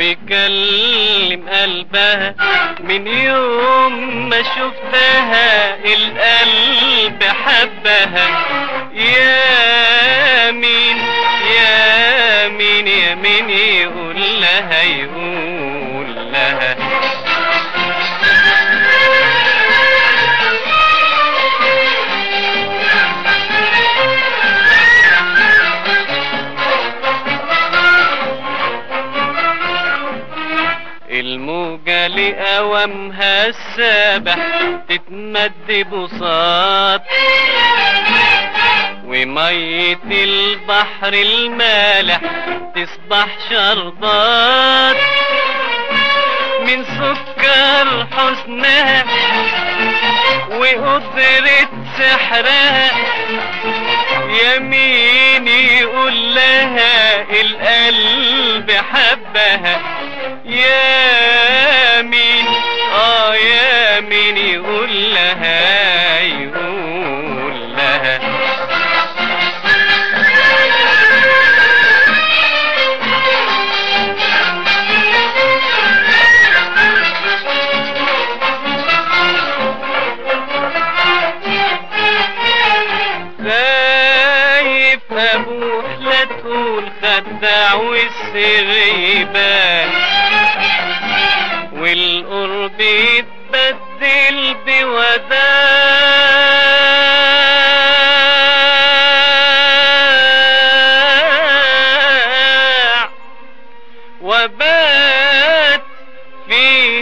ويكلم قلبها من يوم ما شفتها القلب حبها يا مين يا مين يا مين يقول لها يقول لها الموجة لأوامها السابح تتمد بساط ومية البحر المالح تصبح شربات من سكر حسنها وقدرة سحرها يمين يقول لها القلب حبها يا مين اه يا مين يقول لها يقول لها خايف ابوح لا تقول خدع والسر يبان والقرب يتبدل بوداع وبات في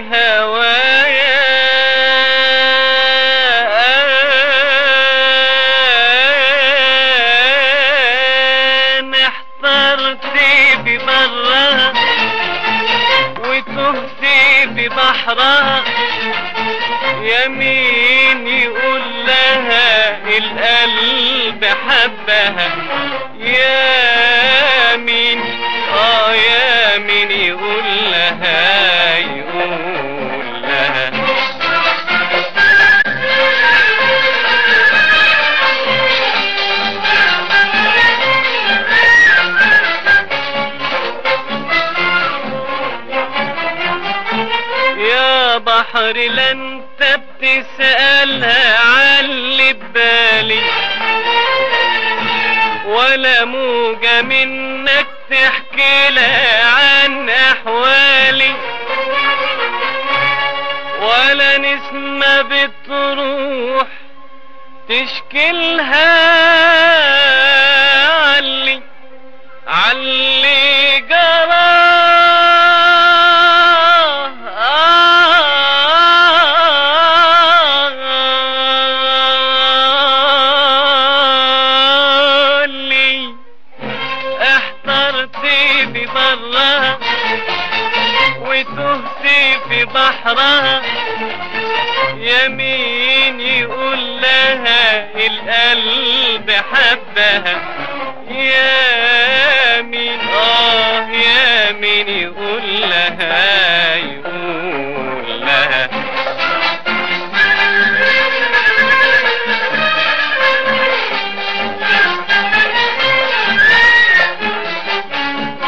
هوايا احترت ببرها وتهت ببحرها يمين يقول لها القلب حبها يا مين اه يا مين يقول لها يقول لها يا بحر لا انت بتسألها عاللي ببالي ولا موجة منك تحكي لها عن احوالي ولا نسمة بتروح تشكي لها علي علي جرالي احترت ببرها وتهت في بحرها يمين يقول لها القلب حبها يا مين اه يا مين يقول لها يقول لها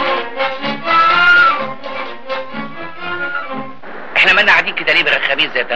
احنا مالنا قاعدين كده ليه برخامين زي